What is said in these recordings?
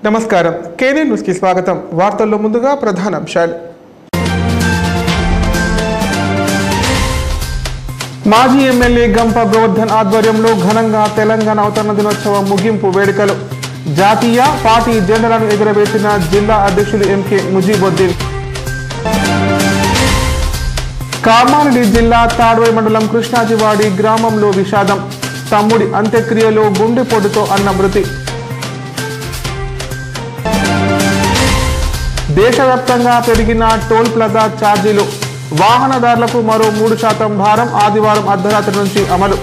నమస్కారం కేనే న్యూస్కి స్వాగతం వార్తల్లో ముందుగా ప్రధానాంశాలు మాజీ ఎమ్మెల్యే గంప గోవర్ధన్ ఆధ్వర్యంలో ఘనంగా తెలంగాణ అవతరణ దినోత్సవం ముగింపు వేడుకలు జాతీయ పార్టీ జెండాలను ఎగురవేసిన జిల్లా అధ్యక్షులు ఎంకే ముజీబుద్దీన్ కామారెడ్డి జిల్లా తాడ్వై మండలం కృష్ణాజివాడి గ్రామంలో విషాదం తమ్ముడి అంత్యక్రియలో గుండెపోటుతో అన్న మృతి దేశవ్యాప్తంగా పెరిగిన టోల్ ప్లాజా ఛార్జీలు వాహనదారులకు మరో మూడు శాతం భారం ఆదివారం అర్ధరాత్రి నుంచి అమలు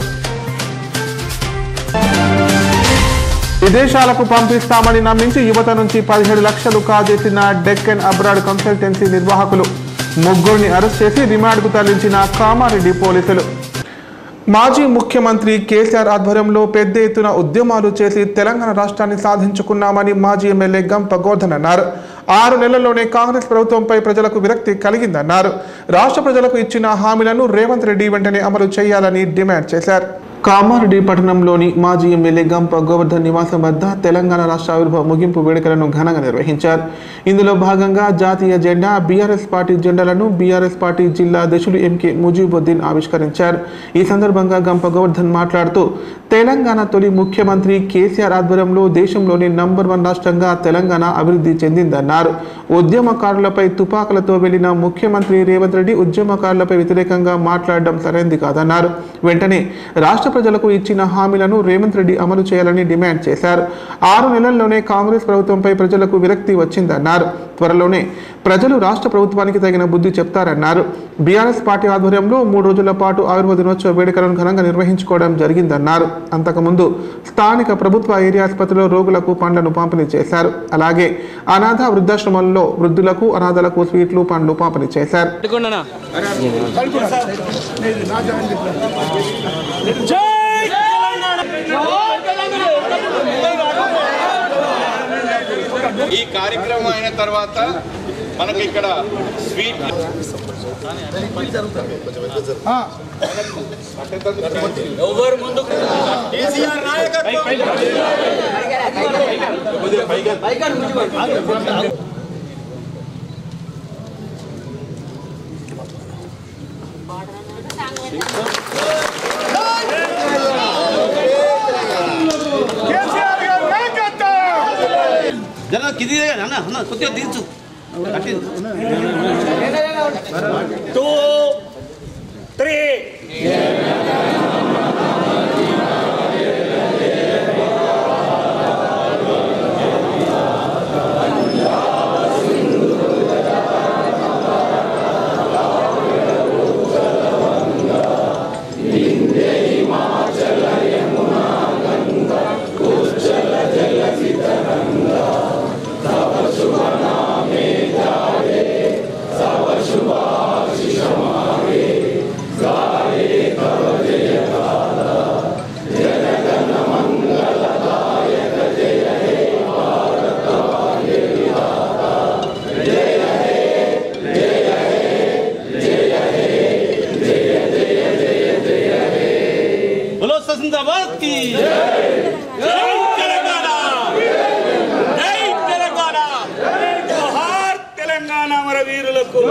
విదేశాలకు పంపిస్తామని నమ్మించి యువత నుంచి పదిహేడు లక్షలు కాజేసిన డెక్కన్ అబ్రాడ్ కన్సల్టెన్సీ నిర్వాహకులు ముగ్గురిని అరెస్ట్ చేసి రిమాండ్కు తరలించిన కామారెడ్డి పోలీసులు మాజీ ముఖ్యమంత్రి కేసీఆర్ ఆధ్వర్యంలో పెద్ద ఎత్తున ఉద్యమాలు చేసి తెలంగాణ రాష్ట్రాన్ని సాధించుకున్నామని మాజీ ఎమ్మెల్యే గంప గోర్ధన్ అన్నారు ఆరు నెలల్లోనే కాంగ్రెస్ ప్రభుత్వంపై ప్రజలకు విరక్తి కలిగిందన్నారు రాష్ట్ర ప్రజలకు ఇచ్చిన హామీలను రేవంత్ రెడ్డి వెంటనే అమలు చేయాలని డిమాండ్ చేశారు కామారెడ్డి పట్టణంలోని మాజీ ఎమ్మెల్యే గంప గోవర్ధన్ నివాసం వద్ద తెలంగాణ రాష్ట్ర ఆవిర్భావ ముగింపు వేడుకలను ఘనంగా నిర్వహించారు ఇందులో భాగంగా జాతీయ జెండా బీఆర్ఎస్ పార్టీ జెండాలను బీఆర్ఎస్ పార్టీ జిల్లా అధ్యక్షులు ఎంకే ముజీబుద్దీన్ ఆవిష్కరించారు ఈ సందర్భంగా గంప గోవర్ధన్ మాట్లాడుతూ తెలంగాణ తొలి ముఖ్యమంత్రి కేసీఆర్ ఆధ్వర్యంలో దేశంలోని నంబర్ వన్ రాష్ట్రంగా తెలంగాణ అభివృద్ధి చెందిందన్నారు ఉద్యమకారులపై తుపాకులతో వెళ్లిన ముఖ్యమంత్రి రేవంత్ రెడ్డి ఉద్యమకారులపై వ్యతిరేకంగా మాట్లాడడం సరైంది కాదన్నారు వెంటనే రాష్ట్ర ప్రజలకు ఇచ్చిన హామీలను రేవంత్ రెడ్డి అమలు చేయాలని డిమాండ్ చేశారు ఆరు నెలల్లోనే కాంగ్రెస్ ప్రభుత్వంపై ప్రజలకు విరక్తి వచ్చిందన్నారు త్వరలోనే ప్రజలు రాష్ట్ర ప్రభుత్వానికి తగిన బుద్ధి చెప్తారన్నారు బీఆర్ఎస్ పార్టీ ఆధ్వర్యంలో మూడు రోజుల పాటు ఆవిర్భావ దినోత్సవ వేడుకలను ఘనంగా నిర్వహించుకోవడం జరిగిందన్నారు అంతకుముందు స్థానిక ప్రభుత్వ ఏరియా ఆసుపత్రిలో రోగులకు పండ్లను పంపిణీ చేశారు అలాగే అనాథ వృద్ధాశ్రమంలో వృద్ధులకు అనాథలకు స్వీట్లు పండ్లు పంపిణీ చేశారు పట్టుకున్నానా ఈ కార్యక్రమం అయిన తర్వాత మనకు ఇక్కడ స్వీట్ ఎవరు ముందు జర కింది అన్న అన్న కొద్దిగా దించు కట్టి టూ త్రీ బలో జిందాబాద్ కి జై తెలంగాణ జై తెలంగాణ జోహార్ తెలంగాణ అమర వీరులకు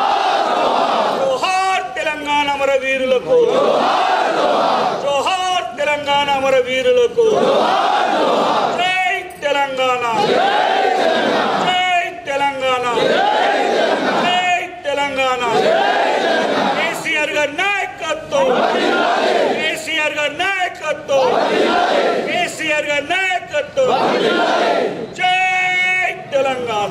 జోహార్ తెలంగాణ అమర వీరులకు జోహార్ తెలంగాణ అమర వీరులకు జై తెలంగాణ జై తెలంగాణ జై తెలంగాణ కేసీఆర్ గారి నాయకత్వం కేసీఆర్ గారి నాయకత్వం కేసీఆర్ గారి నాయకత్వం జై తెలంగాణ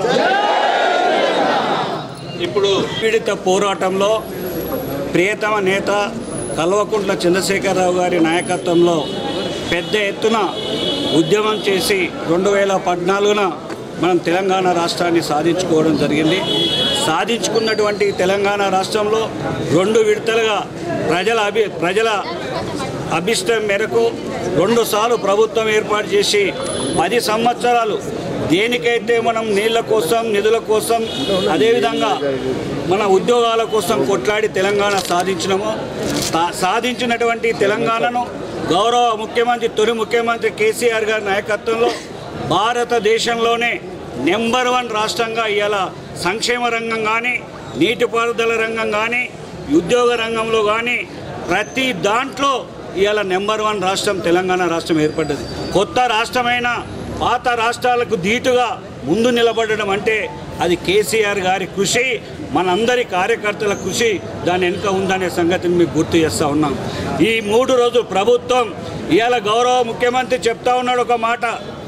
ఇప్పుడు పీడిత పోరాటంలో ప్రియతమ నేత కల్వకుంట్ల చంద్రశేఖరరావు గారి నాయకత్వంలో పెద్ద ఎత్తున ఉద్యమం చేసి రెండు వేల పద్నాలుగున మనం తెలంగాణ రాష్ట్రాన్ని సాధించుకోవడం జరిగింది సాధించుకున్నటువంటి తెలంగాణ రాష్ట్రంలో రెండు విడతలుగా ప్రజల అభి ప్రజల అభిష్టం మేరకు రెండుసార్లు ప్రభుత్వం ఏర్పాటు చేసి పది సంవత్సరాలు దేనికైతే మనం నీళ్ల కోసం నిధుల కోసం అదేవిధంగా మన ఉద్యోగాల కోసం కొట్లాడి తెలంగాణ సాధించినామో తా- సాధించినటువంటి తెలంగాణను గౌరవ ముఖ్యమంత్రి తొలి ముఖ్యమంత్రి కేసీఆర్ గారి నాయకత్వంలో భారతదేశంలోనే నెంబర్ వన్ రాష్ట్రంగా ఇవాళ సంక్షేమ రంగం కానీ నీటిపారుదల రంగం కానీ ఉద్యోగ రంగంలో కానీ ప్రతి దాంట్లో ఇవాళ నెంబర్ వన్ రాష్ట్రం తెలంగాణ రాష్ట్రం ఏర్పడ్డది కొత్త రాష్ట్రమైన పాత రాష్ట్రాలకు ధీటుగా ముందు నిలబడడం అంటే అది కేసీఆర్ గారి కృషి మనందరి కార్యకర్తల కృషి దాని వెనుక ఉందనే సంగతిని మీకు గుర్తు చేస్తూ ఉన్నాం ఈ మూడు రోజులు ప్రభుత్వం ఇవాళ గౌరవ ముఖ్యమంత్రి చెప్తా ఉన్నాడు ఒక మాట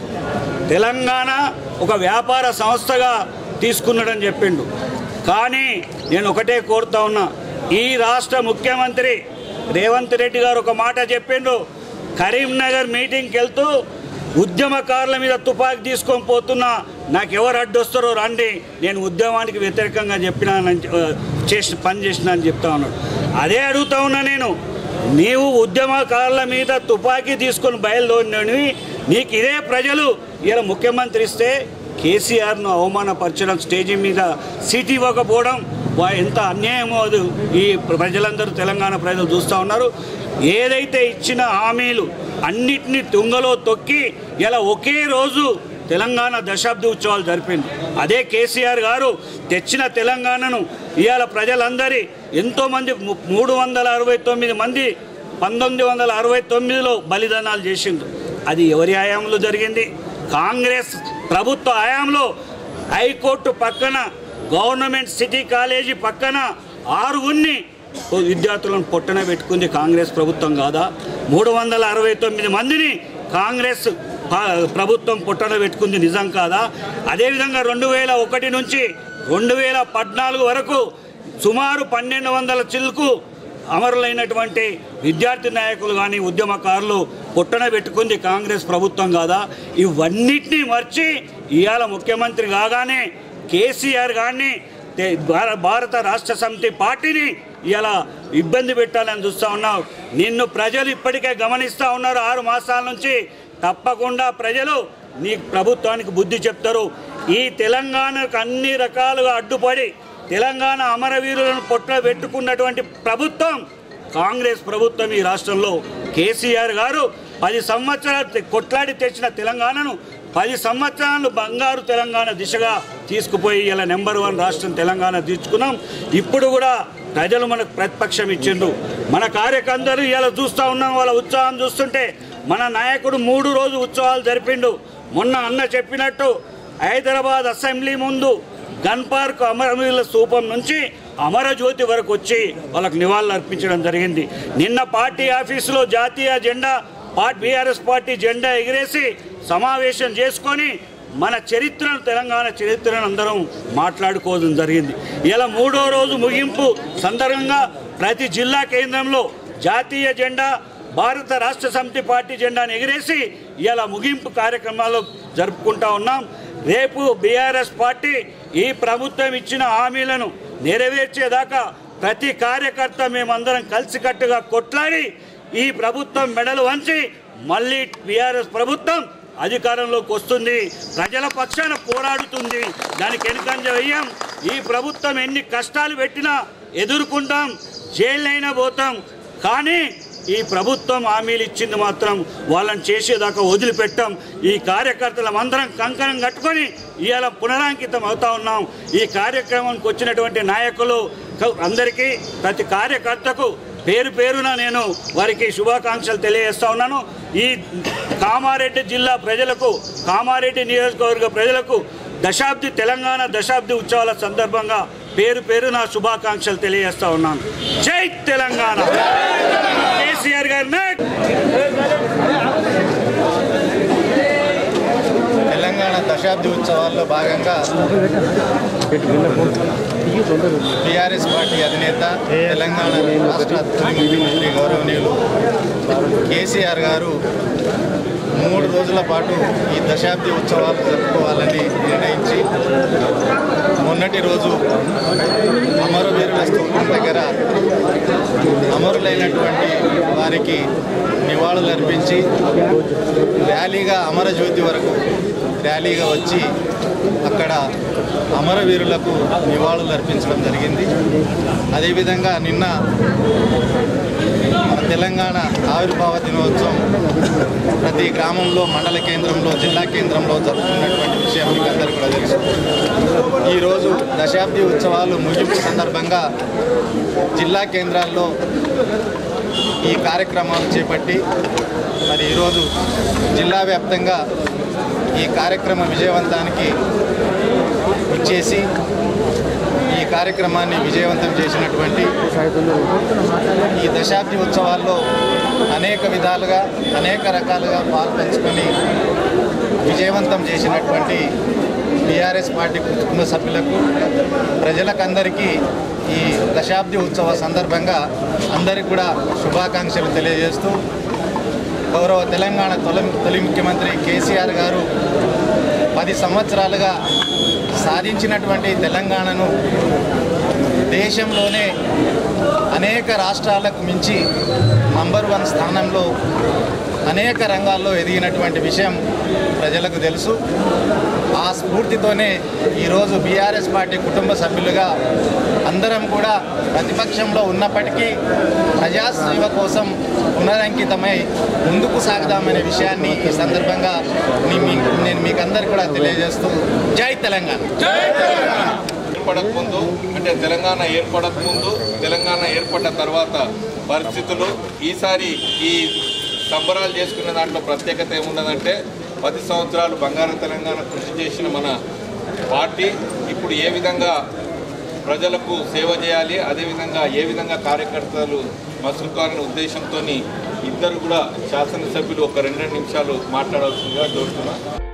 తెలంగాణ ఒక వ్యాపార సంస్థగా తీసుకున్నాడని చెప్పిండు కానీ నేను ఒకటే కోరుతా ఉన్నా ఈ రాష్ట్ర ముఖ్యమంత్రి రేవంత్ రెడ్డి గారు ఒక మాట చెప్పిండు కరీంనగర్ మీటింగ్కి వెళ్తూ ఉద్యమకారుల మీద తుపాకీ తీసుకొని పోతున్నా నాకు ఎవరు అడ్డొస్తారో రండి నేను ఉద్యమానికి వ్యతిరేకంగా చెప్పినా చేసి పని చేసిన అని చెప్తా ఉన్నాడు అదే అడుగుతా ఉన్నా నేను నీవు ఉద్యమకారుల మీద తుపాకీ తీసుకొని బయలుదేరినవి నీకు ఇదే ప్రజలు ఇలా ముఖ్యమంత్రి ఇస్తే కేసీఆర్ను అవమానపరచడం స్టేజీ మీద సీట్ ఇవ్వకపోవడం వా ఎంత అన్యాయమో అది ఈ ప్రజలందరూ తెలంగాణ ప్రజలు చూస్తూ ఉన్నారు ఏదైతే ఇచ్చిన హామీలు అన్నిటినీ తుంగలో తొక్కి ఇలా ఒకే రోజు తెలంగాణ దశాబ్ది ఉత్సవాలు జరిపింది అదే కేసీఆర్ గారు తెచ్చిన తెలంగాణను ఇవాళ ప్రజలందరి ఎంతోమంది ము- మూడు వందల అరవై తొమ్మిది మంది పంతొమ్మిది వందల అరవై తొమ్మిదిలో బలిదానాలు చేసిండు అది ఎవరి హయాంలో జరిగింది కాంగ్రెస్ ప్రభుత్వ హయాంలో హైకోర్టు పక్కన గవర్నమెంట్ సిటీ కాలేజీ పక్కన ఆరుగురిని విద్యార్థులను పొట్టన పెట్టుకుంది కాంగ్రెస్ ప్రభుత్వం కాదా మూడు వందల అరవై తొమ్మిది మందిని కాంగ్రెస్ పా- ప్రభుత్వం పొట్టన పెట్టుకుంది నిజం కాదా అదేవిధంగా రెండు వేల ఒకటి నుంచి రెండు వేల పద్నాలుగు వరకు సుమారు పన్నెండు వందల చిల్కు అమరులైనటువంటి విద్యార్థి నాయకులు కానీ ఉద్యమకారులు పుట్టన పెట్టుకుంది కాంగ్రెస్ ప్రభుత్వం కాదా ఇవన్నిటినీ మర్చి ఇవాళ ముఖ్యమంత్రి కాగానే కేసీఆర్ గారిని తే- భార- భారత రాష్ట్ర సమితి పార్టీని ఇలా ఇబ్బంది పెట్టాలని చూస్తూ ఉన్నావు నిన్ను ప్రజలు ఇప్పటికే గమనిస్తూ ఉన్నారు ఆరు మాసాల నుంచి తప్పకుండా ప్రజలు నీ ప్రభుత్వానికి బుద్ధి చెప్తారు ఈ తెలంగాణకు అన్ని రకాలుగా అడ్డుపడి తెలంగాణ అమరవీరులను పొట్ట పెట్టుకున్నటువంటి ప్రభుత్వం కాంగ్రెస్ ప్రభుత్వం ఈ రాష్ట్రంలో కేసీఆర్ గారు పది సంవత్సరాలు తె- కొట్లాడి తెచ్చిన తెలంగాణను పది సంవత్సరాలు బంగారు తెలంగాణ దిశగా తీసుకుపోయి ఇలా నెంబర్ వన్ రాష్ట్రం తెలంగాణ తీర్చుకున్నాం ఇప్పుడు కూడా ప్రజలు మనకు ప్రతిపక్షం ఇచ్చిండ్రు మన కార్యకర్తలు ఇలా చూస్తూ ఉన్నాం వాళ్ళ ఉత్సాహం చూస్తుంటే మన నాయకుడు మూడు రోజు ఉత్సవాలు జరిపిండు మొన్న అన్న చెప్పినట్టు హైదరాబాద్ అసెంబ్లీ ముందు గన్ పార్క్ అమరవీరుల స్థూపం నుంచి అమరజ్యోతి వరకు వచ్చి వాళ్ళకు నివాళులు అర్పించడం జరిగింది నిన్న పార్టీ ఆఫీసులో జాతీయ జెండా పార్టీ బీఆర్ఎస్ పార్టీ జెండా ఎగిరేసి సమావేశం చేసుకొని మన చరిత్రను తెలంగాణ చరిత్రను అందరం మాట్లాడుకోవడం జరిగింది ఇలా మూడో రోజు ముగింపు సందర్భంగా ప్రతి జిల్లా కేంద్రంలో జాతీయ జెండా భారత రాష్ట్ర సమితి పార్టీ జెండాను ఎగిరేసి ఇలా ముగింపు కార్యక్రమాలు జరుపుకుంటా ఉన్నాం రేపు బీఆర్ఎస్ పార్టీ ఈ ప్రభుత్వం ఇచ్చిన హామీలను నెరవేర్చేదాకా ప్రతి కార్యకర్త మేమందరం కలిసికట్టుగా కొట్లాడి ఈ ప్రభుత్వం మెడలు వంచి మళ్ళీ బీఆర్ఎస్ ప్రభుత్వం అధికారంలోకి వస్తుంది ప్రజల పక్షాన పోరాడుతుంది దానికి వెనుకంజ వెయ్యం ఈ ప్రభుత్వం ఎన్ని కష్టాలు పెట్టినా ఎదుర్కొంటాం జైలైనా పోతాం కానీ ఈ ప్రభుత్వం హామీలు ఇచ్చింది మాత్రం వాళ్ళని చేసేదాకా వదిలిపెట్టాం ఈ కార్యకర్తలం అందరం కంకణం కట్టుకొని ఇవాళ పునరాంకితం అవుతా ఉన్నాం ఈ కార్యక్రమానికి వచ్చినటువంటి నాయకులు క- అందరికీ ప్రతి కార్యకర్తకు పేరు పేరున నేను వారికి శుభాకాంక్షలు తెలియజేస్తా ఉన్నాను ఈ కామారెడ్డి జిల్లా ప్రజలకు కామారెడ్డి నియోజకవర్గ ప్రజలకు దశాబ్ది తెలంగాణ దశాబ్ది ఉత్సవాల సందర్భంగా పేరు పేరున శుభాకాంక్షలు తెలియజేస్తా ఉన్నాను జై తెలంగాణ కేసీఆర్ గారి నాయక్ తెలంగాణ దశాబ్ది ఉత్సవాల్లో భాగంగా టీఆర్ఎస్ పార్టీ అధినేత తెలంగాణ రాష్ట్ర తొలి ముఖ్యమంత్రి గౌరవనీయులు కేసీఆర్ గారు మూడు రోజుల పాటు ఈ దశాబ్ది ఉత్సవాలు జరుపుకోవాలని నిర్ణయించి మొన్నటి రోజు అమరవీరుల స్తూపం దగ్గర అమరులైనటువంటి వారికి నివాళులు అర్పించి ర్యాలీగా అమరజ్యోతి వరకు ర్యాలీగా వచ్చి అక్కడ అమరవీరులకు నివాళులు అర్పించడం జరిగింది అదేవిధంగా నిన్న మన తెలంగాణ ఆవిర్భావ దినోత్సవం ప్రతి గ్రామంలో మండల కేంద్రంలో జిల్లా కేంద్రంలో జరుగుతున్నటువంటి విషయం మీకు అందరికీ కూడా తెలుసు ఈరోజు దశాబ్ది ఉత్సవాలు ముగింపు సందర్భంగా జిల్లా కేంద్రాల్లో ఈ కార్యక్రమాలు చేపట్టి మరి ఈరోజు జిల్లా వ్యాప్తంగా ఈ కార్యక్రమ విజయవంతానికి ఇచ్చేసి ఈ కార్యక్రమాన్ని విజయవంతం చేసినటువంటి ఈ దశాబ్ది ఉత్సవాల్లో అనేక విధాలుగా అనేక రకాలుగా పాల్పంచుకొని విజయవంతం చేసినటువంటి బీఆర్ఎస్ పార్టీ కుటుంబ సభ్యులకు ప్రజలకందరికీ ఈ దశాబ్ది ఉత్సవ సందర్భంగా అందరికీ కూడా శుభాకాంక్షలు తెలియజేస్తూ గౌరవ తెలంగాణ తొలి తొలి ముఖ్యమంత్రి కేసీఆర్ గారు పది సంవత్సరాలుగా సాధించినటువంటి తెలంగాణను దేశంలోనే అనేక రాష్ట్రాలకు మించి నంబర్ వన్ స్థానంలో అనేక రంగాల్లో ఎదిగినటువంటి విషయం ప్రజలకు తెలుసు ఆ స్ఫూర్తితోనే ఈరోజు బీఆర్ఎస్ పార్టీ కుటుంబ సభ్యులుగా అందరం కూడా ప్రతిపక్షంలో ఉన్నప్పటికీ ప్రజాసేవ కోసం పునరంకితమై ముందుకు సాగుదామనే విషయాన్ని ఈ సందర్భంగా నీ- మీ- నేను మీకు అందరికీ కూడా తెలియజేస్తూ జై తెలంగాణ ఏర్పడక ముందు అంటే తెలంగాణ ఏర్పడక ముందు తెలంగాణ ఏర్పడ్డ తర్వాత పరిస్థితులు ఈసారి ఈ సంబరాలు చేసుకునే దాంట్లో ప్రత్యేకత ఏమున్నదంటే పది సంవత్సరాలు బంగారు తెలంగాణ కృషి చేసిన మన పార్టీ ఇప్పుడు ఏ విధంగా ప్రజలకు సేవ చేయాలి అదేవిధంగా ఏ విధంగా కార్యకర్తలు మసులుకోవాలనే ఉద్దేశంతో ఇద్దరు కూడా శాసనసభ్యులు ఒక రెండు రెండు నిమిషాలు మాట్లాడాల్సిందిగా కోరుతున్నా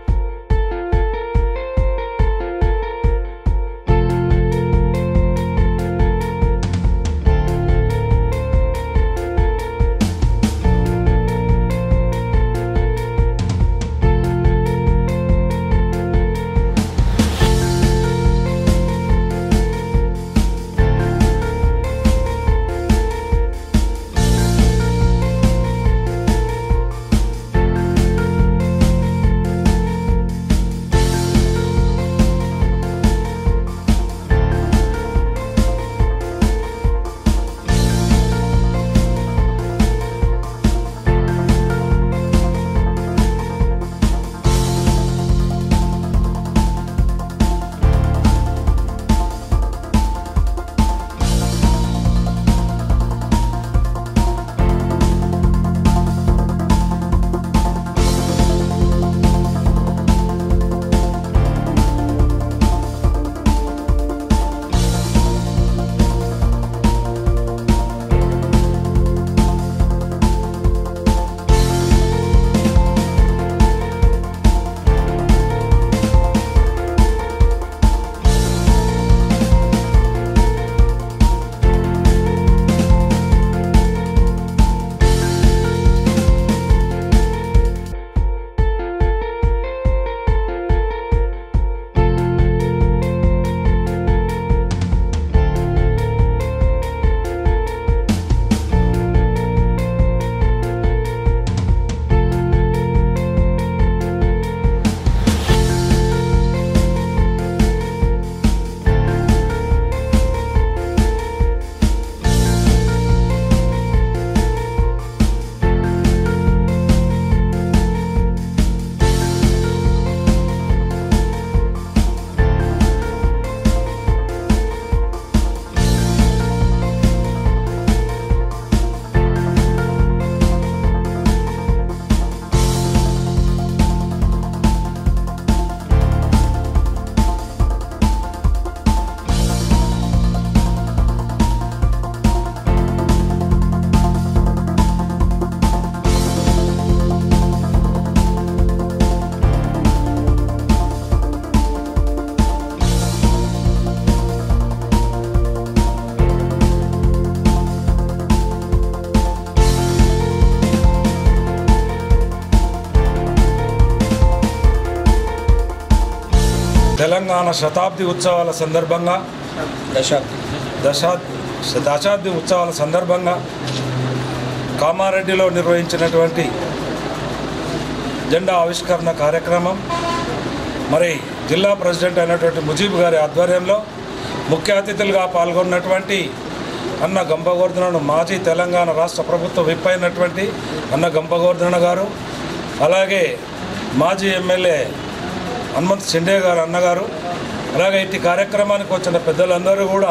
తెలంగాణ శతాబ్ది ఉత్సవాల సందర్భంగా దశాబ్ది దశా దశాబ్ది ఉత్సవాల సందర్భంగా కామారెడ్డిలో నిర్వహించినటువంటి జెండా ఆవిష్కరణ కార్యక్రమం మరి జిల్లా ప్రెసిడెంట్ అయినటువంటి ముజీబ్ గారి ఆధ్వర్యంలో ముఖ్య అతిథులుగా పాల్గొన్నటువంటి అన్న గంపగోర్ధనను మాజీ తెలంగాణ రాష్ట్ర ప్రభుత్వ విప్ అయినటువంటి అన్న గంపగోర్ధన గారు అలాగే మాజీ ఎమ్మెల్యే హనుమంత్ షిండే గారు అన్నగారు అలాగే ఇట్టి కార్యక్రమానికి వచ్చిన పెద్దలందరూ కూడా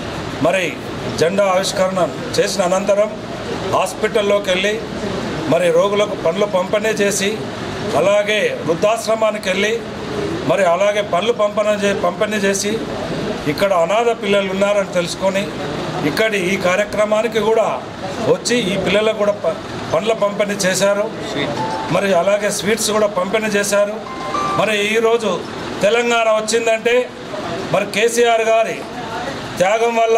మరి జెండా ఆవిష్కరణ చేసిన అనంతరం హాస్పిటల్లోకి వెళ్ళి మరి రోగులకు పండ్లు పంపిణీ చేసి అలాగే వృద్ధాశ్రమానికి వెళ్ళి మరి అలాగే పండ్లు పంపన చే పంపిణీ చేసి ఇక్కడ అనాథ పిల్లలు ఉన్నారని తెలుసుకొని ఇక్కడి ఈ కార్యక్రమానికి కూడా వచ్చి ఈ పిల్లలకు కూడా ప- పండ్ల పంపిణీ చేశారు మరి అలాగే స్వీట్స్ కూడా పంపిణీ చేశారు మరి ఈరోజు తెలంగాణ వచ్చిందంటే మరి కేసీఆర్ గారి త్యాగం వల్ల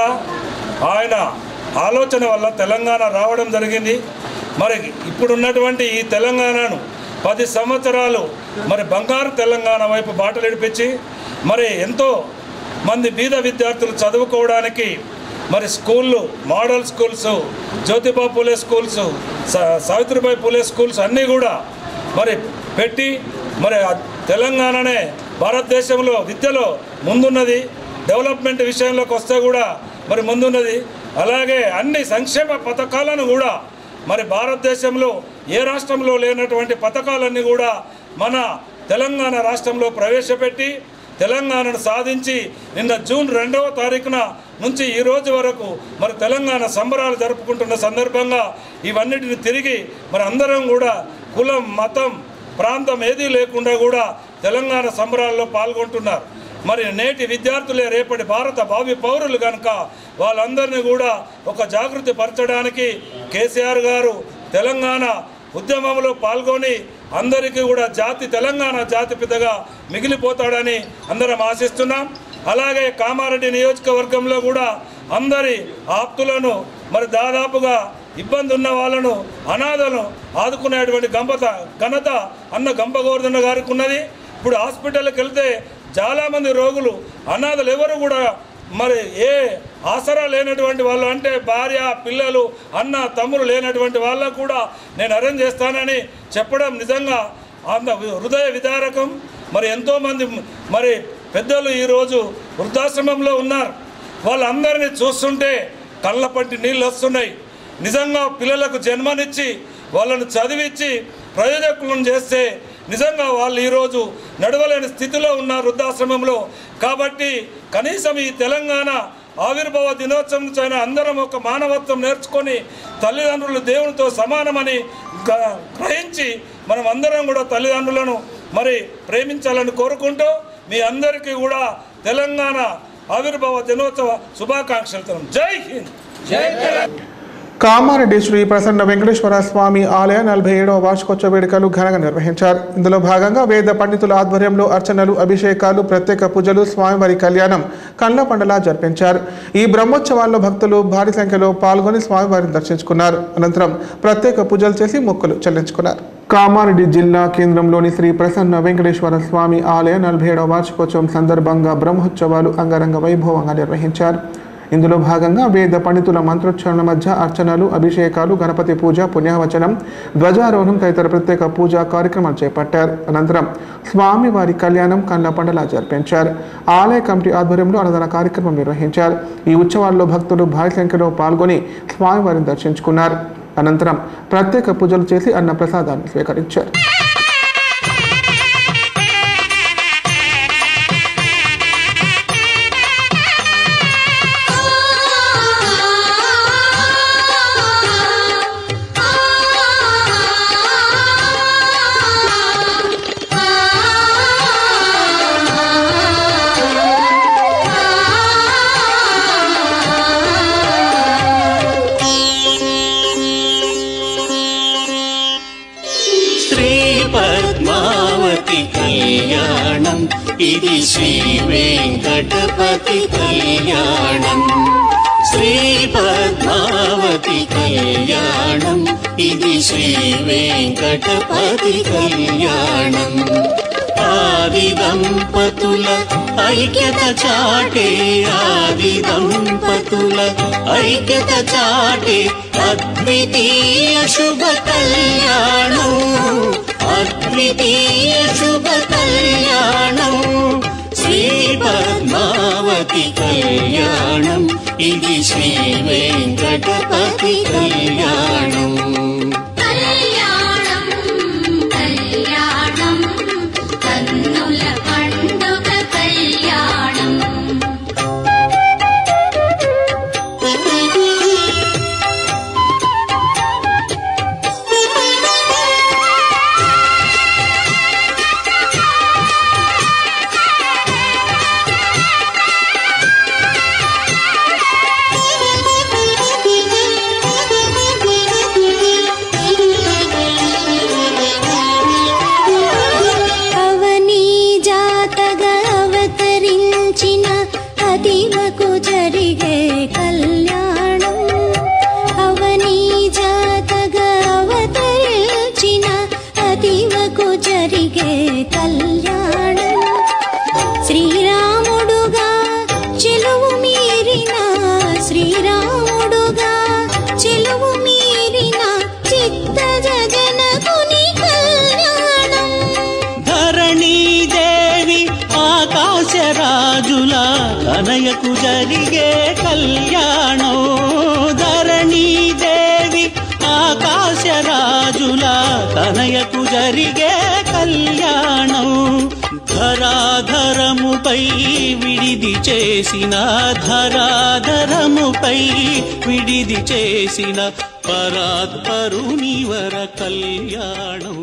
ఆయన ఆలోచన వల్ల తెలంగాణ రావడం జరిగింది మరి ఇప్పుడున్నటువంటి ఈ తెలంగాణను పది సంవత్సరాలు మరి బంగారు తెలంగాణ వైపు బాటలు నడిపించి మరి ఎంతో మంది బీద విద్యార్థులు చదువుకోవడానికి మరి స్కూళ్ళు model schools Jyotiba Phule schools సా- సావిత్రిబాయి పూలే స్కూల్స్ అన్నీ కూడా మరి పెట్టి మరి ఆ తెలంగాణనే భారతదేశంలో విద్యలో ముందున్నది డెవలప్మెంట్ విషయంలోకి వస్తే కూడా మరి ముందున్నది అలాగే అన్ని సంక్షేమ పథకాలను కూడా మరి భారతదేశంలో ఏ రాష్ట్రంలో లేనటువంటి పథకాలన్నీ కూడా మన తెలంగాణ రాష్ట్రంలో ప్రవేశపెట్టి తెలంగాణను సాధించి నిన్న జూన్ రెండవ తారీఖున నుంచి ఈ రోజు వరకు మరి తెలంగాణ సంబరాలు జరుపుకుంటున్న సందర్భంగా ఇవన్నిటిని తిరిగి మరి అందరం కూడా కులం మతం ప్రాంతం ఏదీ లేకుండా కూడా తెలంగాణ సంబరాల్లో పాల్గొంటున్నారు మరి నేటి విద్యార్థులే రేపటి భారత భావి పౌరులు కనుక వాళ్ళందరినీ కూడా ఒక జాగృతి పరచడానికి కేసీఆర్ గారు తెలంగాణ ఉద్యమంలో పాల్గొని అందరికీ కూడా జాతి తెలంగాణ జాతి పితగా మిగిలిపోతాడని అందరం ఆశిస్తున్నాం అలాగే కామారెడ్డి నియోజకవర్గంలో కూడా అందరి ఆప్తులను మరి దాదాపుగా ఇబ్బంది ఉన్న వాళ్ళను అనాథలను ఆదుకునేటువంటి గంపత ఘనత అన్న గంపగోవర్ధన గారికి ఉన్నది ఇప్పుడు హాస్పిటల్కి వెళ్తే చాలామంది రోగులు అనాథలు ఎవరు కూడా మరి ఏ ఆసరా లేనటువంటి వాళ్ళు అంటే భార్య పిల్లలు అన్న తమ్ముడు లేనటువంటి వాళ్ళకు కూడా నేను అరేంజ్ చేస్తానని చెప్పడం నిజంగా అంత హృదయ విదారకం మరి ఎంతోమంది మరి పెద్దలు ఈరోజు వృద్ధాశ్రమంలో ఉన్నారు వాళ్ళందరినీ చూస్తుంటే కళ్ళ పంటి నీళ్ళు వస్తున్నాయి నిజంగా పిల్లలకు జన్మనిచ్చి వాళ్ళను చదివించి ప్రయోజకులను చేస్తే నిజంగా వాళ్ళు ఈరోజు నడవలేని స్థితిలో ఉన్న వృద్ధాశ్రమంలో కాబట్టి కనీసం ఈ తెలంగాణ ఆవిర్భావ దినోత్సవం నుంచి అయినా అందరం ఒక మానవత్వం నేర్చుకొని తల్లిదండ్రులు దేవునితో సమానమని గ- గ్రహించి మనం అందరం కూడా తల్లిదండ్రులను మరి ప్రేమించాలని కోరుకుంటూ మీ అందరికీ కూడా తెలంగాణ ఆవిర్భావ దినోత్సవ శుభాకాంక్షలు జై హింద్ కామారెడ్డి శ్రీ ప్రసన్న వెంకటేశ్వర స్వామి ఆలయ నలభై ఏడవ వార్షికోత్సవ వేడుకలు ఘనంగా నిర్వహించారు ఇందులో భాగంగా వేద పండితుల ఆధ్వర్యంలో అర్చనలు అభిషేకాలు ప్రత్యేక పూజలు స్వామివారి కళ్యాణం కండ్ల పండలా జరిపించారు ఈ బ్రహ్మోత్సవాల్లో భక్తులు భారీ సంఖ్యలో పాల్గొని స్వామివారిని దర్శించుకున్నారు అనంతరం ప్రత్యేక పూజలు చేసి మొక్కులు చెల్లించుకున్నారు కామారెడ్డి జిల్లా కేంద్రంలోని శ్రీ ప్రసన్న వెంకటేశ్వర స్వామి ఆలయ నలభై ఏడవ వార్షికోత్సవం సందర్భంగా బ్రహ్మోత్సవాలు అంగరంగ వైభవంగా నిర్వహించారు ఇందులో భాగంగా వేద పండితుల మంత్రోచ్చారణ మధ్య అర్చనలు అభిషేకాలు గణపతి పూజ పుణ్యవచనం ధ్వజారోహణం తదితర ప్రత్యేక పూజా కార్యక్రమాలు చేపట్టారు అనంతరం స్వామివారి కళ్యాణం కండ్ల పండలా జరిపించారు ఆలయ కమిటీ ఆధ్వర్యంలో అన్నదాన కార్యక్రమం నిర్వహించారు ఈ ఉత్సవాల్లో భక్తులు భారీ సంఖ్యలో పాల్గొని స్వామివారిని దర్శించుకున్నారు అనంతరం ప్రత్యేక పూజలు చేసి అన్న ప్రసాదాన్ని స్వీకరించారు శ్రీ పద్మావతి కళ్యాణం ఇది శ్రీ వెంకటపతి కళ్యాణం శ్రీ పద్మావతి కళ్యాణం ఇది శ్రీ వెంకటపతి కళ్యాణం ఆది దంపతుల ఐక్యత చాటే ఆది దంపతుల ఐక్యత చాటే అద్వితీయ శుభ కళ్యాణం అద్వితీయ శుభ కళ్యాణం శ్రీ పద్మావతి కళ్యాణం ఇది శ్రీ వెంకటపతి కళ్యాణం కళ్యాణం కళ్యాణం కన్నుల పండుగ కళ్యాణం అవని జాతగా అవతరించిన అదివకు జరిగే కళ్యాణం అవని జాతగా అవతరించిన అదివకు జరిగే కళ్యాణం శ్రీరాముడుగా చెలువు మీరిన శ్రీరాముడుగా చెలువు మీరిన చిత్త జగనకుని కళ్యాణం ధరణీదేవి ఆకాశరాజుల కనయకు జరిగే కళ్యాణం ధరణీదేవి ఆకాశరాజుల కనయకు జరిగే కళ్యాణం ధరాధరముపై విడిది చేసిన ధరాధరముపై విడిది చేసిన పరాత్పరునివర కళ్యాణం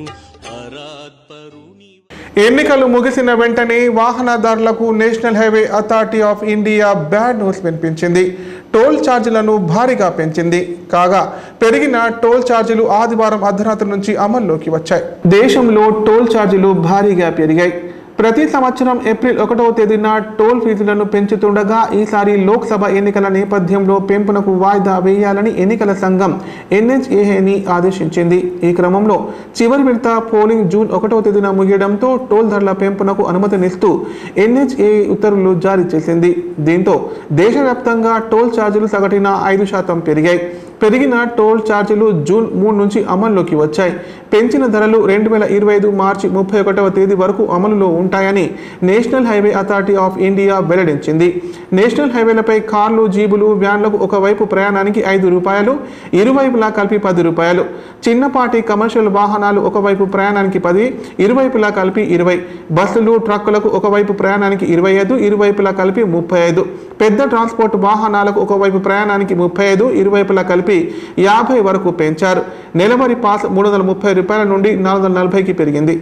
పరాత్పరుని ఎన్నికలు ముగిసిన వెంటనే వాహనదారులకు national highway authority of India bad news వినిపించింది టోల్ ఛార్జీలను భారీగా పెంచింది కాగా పెరిగిన టోల్ ఛార్జీలు ఆదివారం అర్ధరాత్రి నుంచి అమల్లోకి వచ్చాయి దేశంలో టోల్ ఛార్జీలు భారీగా పెరిగాయి ప్రతి సంవత్సరం ఏప్రిల్ ఒకటవ తేదీన టోల్ ఫీజులను పెంచుతుండగా ఈసారి లోక్సభ ఎన్నికల నేపథ్యంలో పెంపునకు వాయిదా వేయాలని ఎన్నికల సంఘం ఎన్హెచ్ఏని ఆదేశించింది ఈ క్రమంలో చివరి విడత పోలింగ్ జూన్ ఒకటవ తేదీన ముగియడంతో టోల్ ధరల పెంపునకు అనుమతినిస్తూ ఎన్హెచ్ఏ ఉత్తర్వులు జారీ చేసింది దీంతో దేశవ్యాప్తంగా టోల్ ఛార్జీలు సగటున ఐదు శాతం పెరిగాయి పెరిగిన టోల్ ఛార్జీలు జూన్ మూడు నుంచి అమల్లోకి వచ్చాయి పెంచిన ధరలు రెండు వేల ఇరవై ఐదు మార్చి ముప్పై ఒకటవ తేదీ వరకు అమలులో ఉంటాయని national highway authority of India వెల్లడించింది నేషనల్ హైవేలపై కార్లు జీబులు వ్యాన్లకు ఒకవైపు ప్రయాణానికి ఐదు రూపాయలు ఇరువైపులా కలిపి పది రూపాయలు చిన్నపాటి కమర్షియల్ వాహనాలు ఒకవైపు ప్రయాణానికి పది ఇరువైపులా కలిపి ఇరవై బస్సులు ట్రక్కులకు ఒకవైపు ప్రయాణానికి ఇరవై ఐదు ఇరువైపులా కలిపి ముప్పై ఐదు పెద్ద ట్రాన్స్పోర్ట్ వాహనాలకు ఒకవైపు ప్రయాణానికి ముప్పై ఐదు ఇరువైపులా కలిపి యాభై వరకు పెంచారు నెలవారీ పాస్ మూడు వందల ముప్పై రూపాయల నుండి నాలుగు వందల నలభైకి పెరిగింది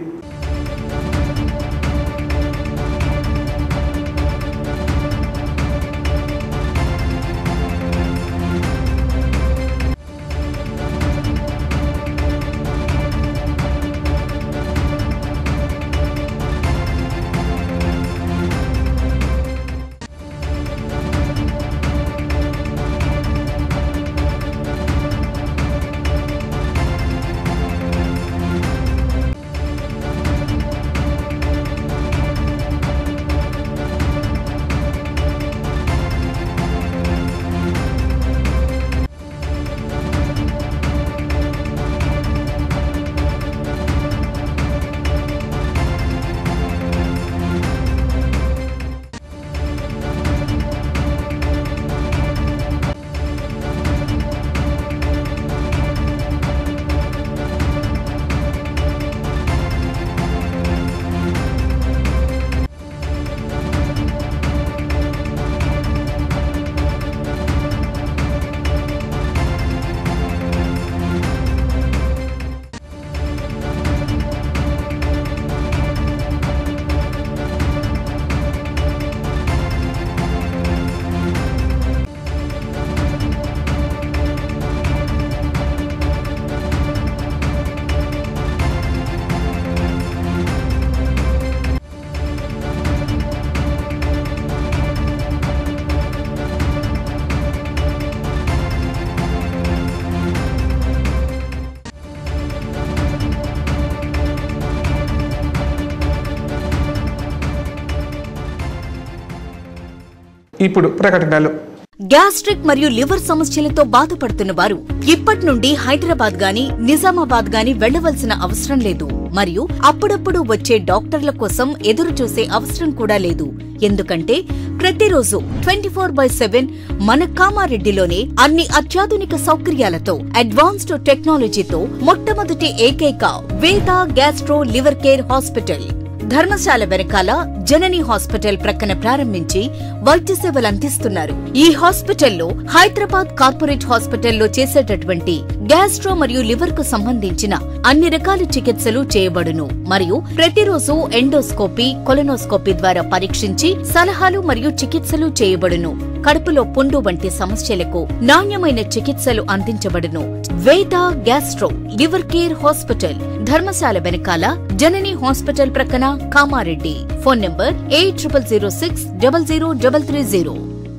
ఇప్పుడు ప్రకటనలు గ్యాస్ట్రిక్ మరియు లివర్ సమస్యలతో బాధపడుతున్న వారు ఇప్పటి నుండి హైదరాబాద్ గాని నిజామాబాద్ గాని వెళ్లవలసిన అవసరం లేదు మరియు అప్పుడప్పుడు వచ్చే డాక్టర్ల కోసం ఎదురు చూసే అవసరం కూడా లేదు ఎందుకంటే ప్రతిరోజు ట్వంటీ ఫోర్ బై సెవెన్ మన కామారెడ్డిలోనే అన్ని అత్యాధునిక సౌకర్యాలతో అడ్వాన్స్డ్ టెక్నాలజీతో మొట్టమొదటి ఏకైక Veda gastro liver care hospital ధర్మశాల వెనకాల జనని హాస్పిటల్ ప్రక్కన ప్రారంభించి వైద్య సేవలు అందిస్తున్నారు ఈ హాస్పిటల్లో హైదరాబాద్ కార్పొరేట్ హాస్పిటల్లో చేసేటటువంటి గ్యాస్ట్రో మరియు లివర్ కు సంబంధించిన అన్ని రకాల చికిత్సలు చేయబడును మరియు ప్రతిరోజు ఎండోస్కోపీ కొలనోస్కోపీ ద్వారా పరీక్షించి సలహాలు మరియు చికిత్సలు చేయబడును కడుపులో పుండు వంటి సమస్యలకు నాణ్యమైన చికిత్సలు అందించబడును Veda gastro liver care hospital ధర్మశాల వెనకాల జనని హాస్పిటల్ ప్రక్కన Kamareddy phone number eight triple zero six double zero double three zero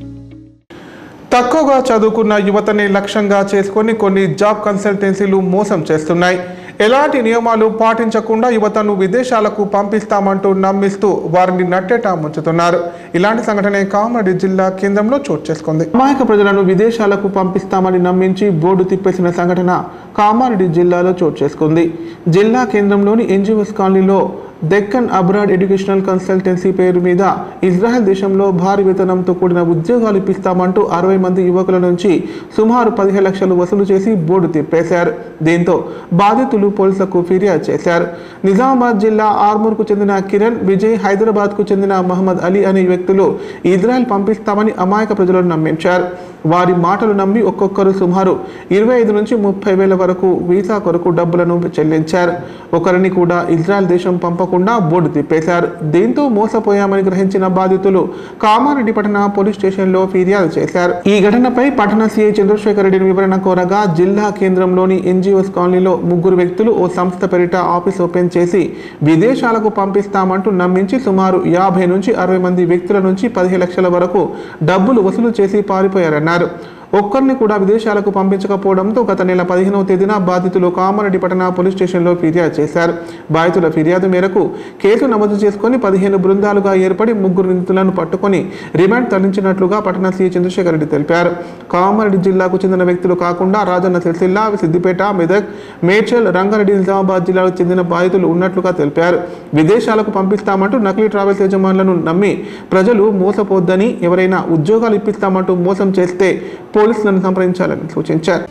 తక్కువగా చదువుకున్న యువతని లక్ష్యంగా చేసుకొని కొన్ని జాబ్ కన్సల్టెన్సీలు మోసం చేస్తున్నాయి ఎలాంటి నియమాలు పాటించకుండా యువతను విదేశాలకు పంపిస్తామంటూ నమ్మిస్తూ వారిని నట్టేట ముంచుతున్నారు ఇలాంటి సంఘటన కామారెడ్డి జిల్లా కేంద్రంలో చోటు చేసుకుంది అమాయక ప్రజలను విదేశాలకు పంపిస్తామని నమ్మించి బోర్డు తిప్పేసిన సంఘటన కామారెడ్డి జిల్లాలో చోటు చేసుకుంది జిల్లా కేంద్రంలోని ఎన్జిఓస్ కాలనీలో డెక్కన్ అబ్రాడ్ ఎడ్యుకేషనల్ కన్సల్టెన్సీ పేరు మీద ఇజ్రాయెల్ దేశంలో భారీ వేతనంతో కూడిన ఉద్యోగాలు ఇప్పిస్తామంటూ అరవై మంది యువకుల నుంచి సుమారు పదిహేను లక్షలు వసూలు చేసి బోర్డు తిప్పేశారు దీంతో బాధితులు పోలీసులకు ఫిర్యాదు చేశారు నిజామాబాద్ జిల్లా ఆర్మూర్కు చెందిన కిరణ్ విజయ్ హైదరాబాద్కు చెందిన మహమ్మద్ అలీ అనే వ్యక్తులు ఇజ్రాయెల్ పంపిస్తామని అమాయక ప్రజలను నమ్మించారు వారి మాటలు నమ్మి ఒక్కొక్కరు సుమారు ఇరవై ఐదు నుంచి ముప్పై వేల వరకు వీసా కొరకు డబ్బులను చెల్లించారు ఒకరిని కూడా ఇజ్రాయెల్ దేశం పంపకుండా బోర్డు తిప్పేశారు దీంతో మోసపోయామని గ్రహించిన బాధితులు కామారెడ్డి పట్టణ పోలీస్ స్టేషన్లో ఫిర్యాదు చేశారు ఈ ఘటనపై పట్టణ సీఐ చంద్రశేఖర్ రెడ్డిని వివరణ కోరగా జిల్లా కేంద్రంలోని ఎన్జిఓస్ కాలనీలో ముగ్గురు వ్యక్తులు ఓ సంస్థ పేరిట ఆఫీస్ ఓపెన్ చేసి విదేశాలకు పంపిస్తామంటూ నమ్మించి సుమారు యాభై నుంచి అరవై మంది వ్యక్తుల నుంచి పదిహేను లక్షల వరకు డబ్బులు వసూలు చేసి పారిపోయారన్నారు ఒక్కరిని కూడా విదేశాలకు పంపించకపోవడంతో గత నెల పదిహేనవ తేదీన బాధితులు కామారెడ్డి పట్టణ పోలీస్ స్టేషన్లో ఫిర్యాదు చేశారు బాధితుల ఫిర్యాదు మేరకు కేసు నమోదు చేసుకుని పదిహేను బృందాలుగా ఏర్పడి ముగ్గురు నిందితులను పట్టుకొని రిమాండ్ తరలించినట్లుగా పట్టణ సీఐ చంద్రశేఖర్ రెడ్డి తెలిపారు కామారెడ్డి జిల్లాకు చెందిన వ్యక్తులు కాకుండా రాజన్న సిరిసిల్ల సిద్దిపేట మెదక్ మేడ్చల్ రంగారెడ్డి నిజామాబాద్ జిల్లాకు చెందిన బాధితులు ఉన్నట్లుగా తెలిపారు విదేశాలకు పంపిస్తామంటూ నకిలీ ట్రావెల్స్ యజమానులను నమ్మి ప్రజలు మోసపోద్దని ఎవరైనా ఉద్యోగాలు ఇప్పిస్తామంటూ మోసం చేస్తే పోలీసులను సంప్రదించాలని సూచించారు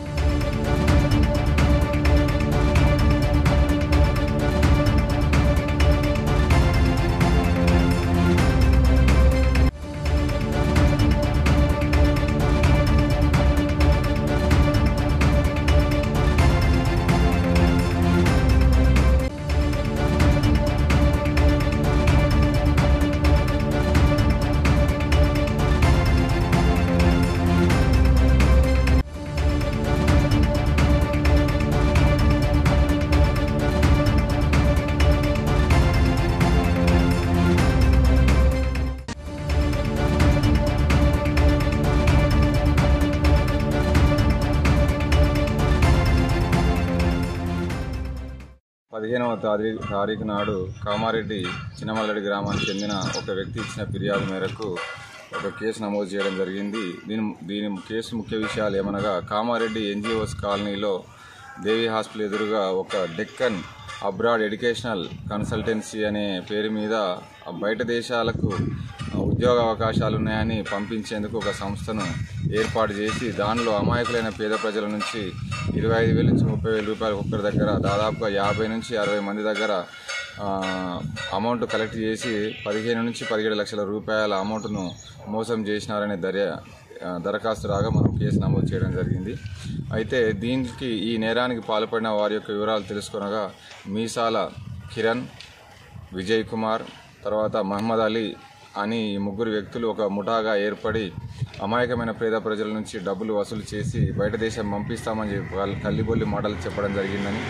పదిహేనవ తారీఖు తారీఖు నాడు కామారెడ్డి చిన్నమల్లడి గ్రామానికి చెందిన ఒక వ్యక్తి ఇచ్చిన ఫిర్యాదు మేరకు ఒక కేసు నమోదు చేయడం జరిగింది దీని దీని కేసు ముఖ్య విషయాలు ఏమనగా కామారెడ్డి ఎన్జిఓస్ కాలనీలో దేవి హాస్పిటల్ ఎదురుగా ఒక డెక్కన్ అబ్రాడ్ ఎడ్యుకేషనల్ కన్సల్టెన్సీ అనే పేరు మీద బయట దేశాలకు ఉద్యోగ అవకాశాలు ఉన్నాయని పంపించేందుకు ఒక సంస్థను ఏర్పాటు చేసి దానిలో అమాయకులైన పేద ప్రజల నుంచి ఇరవై ఐదు వేల నుంచి ముప్పై వేల రూపాయలు ఒక్కరి దగ్గర దాదాపుగా యాభై నుంచి అరవై మంది దగ్గర ఆ, అమౌంట్ కలెక్ట్ చేసి పదిహేను నుంచి పదిహేడు లక్షల రూపాయల అమౌంట్ను మోసం చేసినారనే దర్యా ఆ, దరఖాస్తు రాగా మనం కేసు నమోదు చేయడం జరిగింది అయితే దీనికి ఈ నేరానికి పాల్పడిన వారి యొక్క వివరాలు తెలుసుకొనగా మీసాల కిరణ్ విజయ్ కుమార్ తర్వాత మహమ్మద్ అలీ అని ఈ ముగ్గురు వ్యక్తులు ఒక ముఠాగా ఏర్పడి అమాయకమైన పేద ప్రజల నుంచి డబ్బులు వసూలు చేసి బయట దేశం పంపిస్తామని చెప్పి వాళ్ళు కల్లిబొల్లి మాటలు చెప్పడం జరిగిందని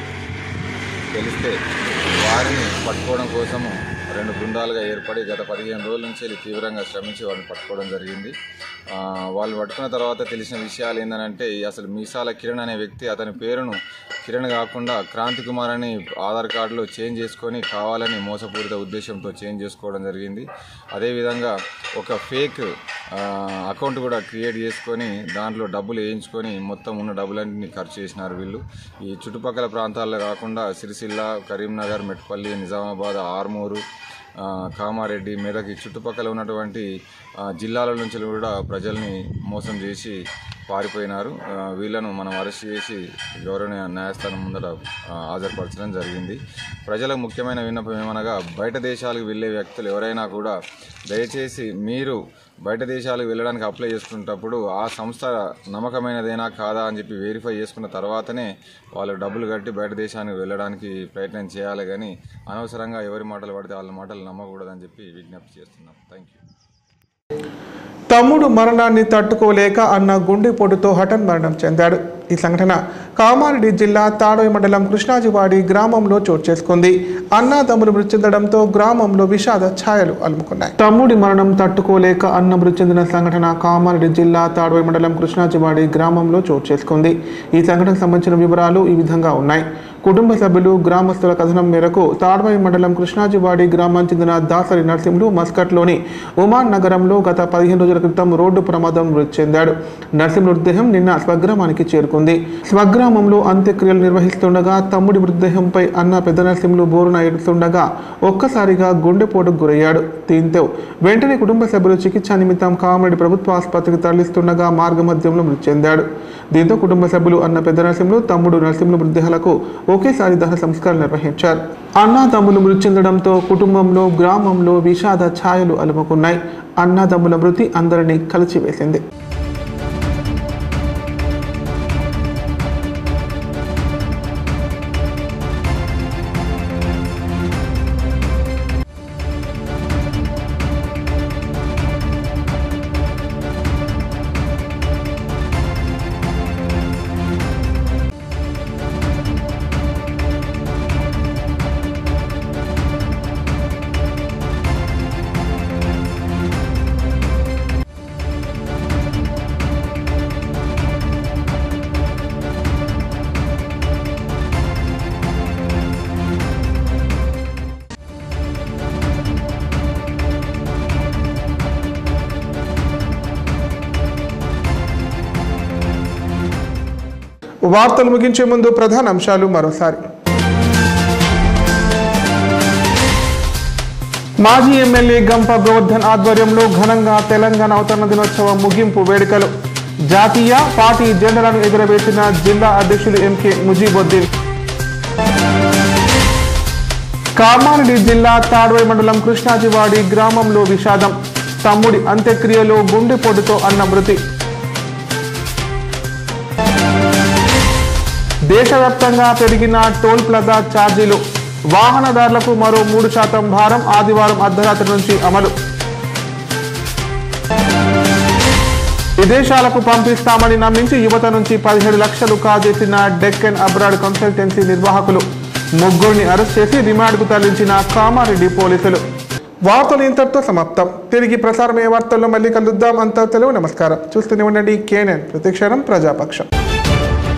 తెలిస్తే వారిని పట్టుకోవడం కోసము రెండు బృందాలుగా ఏర్పడి గత పదిహేను రోజుల నుంచి వీళ్ళు తీవ్రంగా శ్రమించి వారిని పట్టుకోవడం జరిగింది ఆ, వాళ్ళు పట్టుకున్న తర్వాత తెలిసిన విషయాలు ఏంటంటే అసలు మీసాల కిరణ్ అనే వ్యక్తి అతని పేరును కిరణ్ కాకుండా క్రాంతి కుమార్ అని ఆధార్ కార్డులో చేంజ్ చేసుకొని కావాలని మోసపూరిత ఉద్దేశంతో చేంజ్ చేసుకోవడం జరిగింది అదేవిధంగా ఒక ఫేక్ ఆ, అకౌంట్ కూడా క్రియేట్ చేసుకొని దాంట్లో డబ్బులు వేయించుకొని మొత్తం ఉన్న డబ్బులన్నింటినీ ఖర్చు చేసినారు వీళ్ళు ఈ చుట్టుపక్కల ప్రాంతాల్లో కాకుండా సిరిసిల్ల కరీంనగర్ మెట్పల్లి నిజామాబాద్ ఆర్మూరు ఆ, కామారెడ్డి మెదక్ ఈ చుట్టుపక్కల ఉన్నటువంటి ఆ, జిల్లాల నుంచి కూడా ప్రజల్ని మోసం చేసి పారిపోయినారు ఆ, వీళ్ళను మనం అరెస్ట్ చేసి గౌరవనీయ న్యాయస్థానం ముందర ఆ, హాజరుపరచడం జరిగింది ప్రజలకు ముఖ్యమైన విన్నపం ఏమనగా బయట దేశాలకు వెళ్ళే వ్యక్తులు ఎవరైనా కూడా దయచేసి మీరు బయట దేశాలకు వెళ్ళడానికి అప్లై చేసుకునేటప్పుడు ఆ సంస్థ నమ్మకమైనదేనా కాదా అని చెప్పి వెరిఫై చేసుకున్న తర్వాతనే వాళ్ళు డబ్బులు కట్టి బయట దేశానికి వెళ్ళడానికి ప్రయత్నం చేయాలి కానీ అనవసరంగా ఎవరి మాటలు పడితే వాళ్ళ మాటలు నమ్మకూడదని చెప్పి విజ్ఞప్తి చేస్తున్నాం థ్యాంక్ యూ తమ్ముడు మరణాన్ని తట్టుకోలేక అన్న గుండెపోటుతో హఠన్ మరణం చెందాడు ఈ సంఘటన కామారెడ్డి జిల్లా తాడోయి మండలం కృష్ణాజివాడి గ్రామంలో చోటు చేసుకుంది అన్నదమ్ములు మృతి చెందడంతో గ్రామంలో విషాద ఛాయలు అలుముకున్నాయి తమ్ముడి మరణం తట్టుకోలేక అన్న మృతి చెందిన సంఘటన కామారెడ్డి జిల్లా తాడోయి మండలం కృష్ణాజివాడి గ్రామంలో చోటు చేసుకుంది ఈ సంఘటనకు సంబంధించిన వివరాలు ఈ విధంగా ఉన్నాయి కుటుంబ సభ్యులు గ్రామస్తుల కథనం మేరకు తాడ్వాయి మండలం కృష్ణాజివాడి గ్రామం చెందిన దాసరి నరసింహులు మస్కట్లోని ఉమాన్ నగరంలో గత పదిహేను రోజుల క్రితం రోడ్డు ప్రమాదం మృతి చెందాడు నరసింహ మృతదేహం నిన్న స్వగ్రామానికి చేరుకుంది స్వగ్రామంలో అంత్యక్రియలు నిర్వహిస్తుండగా తమ్ముడి మృతదేహంపై అన్న పెద్ద నరసింహులు బోరున ఏడుస్తుండగా ఒక్కసారిగా గుండెపోటుకు గురయ్యాడు దీంతో వెంటనే కుటుంబ సభ్యులు చికిత్స నిమిత్తం కామారెడ్డి ప్రభుత్వ ఆసుపత్రికి తరలిస్తుండగా మార్గమధ్యంలో మృతి చెందాడు దీంతో కుటుంబ సభ్యులు అన్న పెద్ద నరసింహులు తమ్ముడు నరసింహుల మృతదేహాలకు ఒకేసారి దహన సంస్కారాలు నిర్వహించారు అన్నదమ్ములు మృతి చెందడంతో కుటుంబంలో గ్రామంలో విషాద ఛాయలు అలుముకున్నాయి అన్నదమ్ముల మృతి అందరినీ కలిచివేసింది వార్తలు ముగించే ముందు ప్రధాన అంశాలు మరోసారి మాజీ ఎమ్మెల్యే గంప గోవర్ధన్ ఆధ్వర్యంలో ఘనంగా తెలంగాణ అవతరణ దినోత్సవం ముగింపు వేడుకలు జాతీయ పార్టీ జెండాలను ఎగురవేసిన జిల్లా అధ్యక్షులు ఎంకే ముజీబుద్దీన్ కామారెడ్డి జిల్లా తాడ్వై మండలం కృష్ణాజివాడి గ్రామంలో విషాదం తమ్ముడి అంత్యక్రియలో గుండెపోటుతో అన్న మృతి దేశవ్యాప్తంగా పెరిగిన టోల్ ప్లాజా ఛార్జీలు వాహనదారులకు మరో మూడు శాతం భారం ఆదివారం అర్ధరాత్రి నుంచి అమలు విదేశాలకు పంపిస్తామని నమ్మించి యువత నుంచి పదిహేడు లక్షలు కాజేసిన డెక్కన్ అబ్రాడ్ కన్సల్టెన్సీ నిర్వాహకులు ముగ్గురిని అరెస్ట్ చేసి రిమాండ్కు తరలించిన కామారెడ్డి పోలీసులు వార్తలు ఇంతటితో సమాప్తం తిరిగి ప్రసారమయ్యే వార్తల్లో మళ్ళీ కలుద్దాం అంతా తెలుగు నమస్కారం చూస్తూనే ఉండండి కేనన్ ప్రతిక్షణం ప్రజాపక్షం